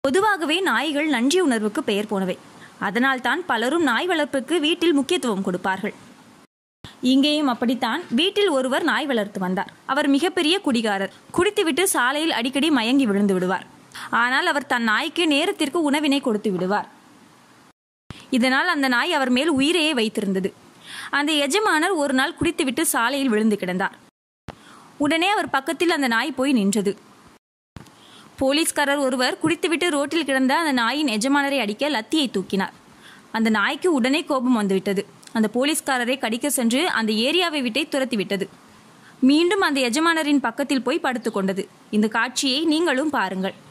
பொதுவாகவே நாய்கள் நன்றி உணர்வுக்கு பெயர் போனவை அதனால்தான் பலரும் நாய் வளர்ப்புக்கு வீட்டில் முக்கியத்துவம் கொடுப்பார்கள் இங்கேயும் அப்படித்தான் வீட்டில் ஒருவர் நாய் வளர்த்து வந்தார் அவர் மிகப்பெரிய குடிகாரர் குடித்துவிட்டு சாலையில் அடிக்கடி மயங்கி விழுந்து விடுவார் ஆனால் அவர் தன் நாய்க்கு நேரத்திற்கு உணவினை கொடுத்து விடுவார் இதனால் அந்த நாய் அவர் மேல் உயிரையே வைத்திருந்தது அந்த எஜமானர் ஒரு நாள் குடித்துவிட்டு சாலையில் விழுந்து கிடந்தார் உடனே அவர் பக்கத்தில் அந்த நாய் போய் நின்றது போலீஸ்காரர் ஒருவர் குடித்துவிட்டு ரோட்டில் கிடந்த அந்த நாயின் எஜமானரை அடிக்க லத்தியை தூக்கினார் அந்த நாய்க்கு உடனே கோபம் வந்துவிட்டது அந்த போலீஸ்காரரை கடிக்க சென்று அந்த ஏரியாவை விட்டே துரத்தி விட்டது மீண்டும் அந்த எஜமானரின் பக்கத்தில் போய் படுத்துக்கொண்டது இந்த காட்சியை நீங்களும் பாருங்கள்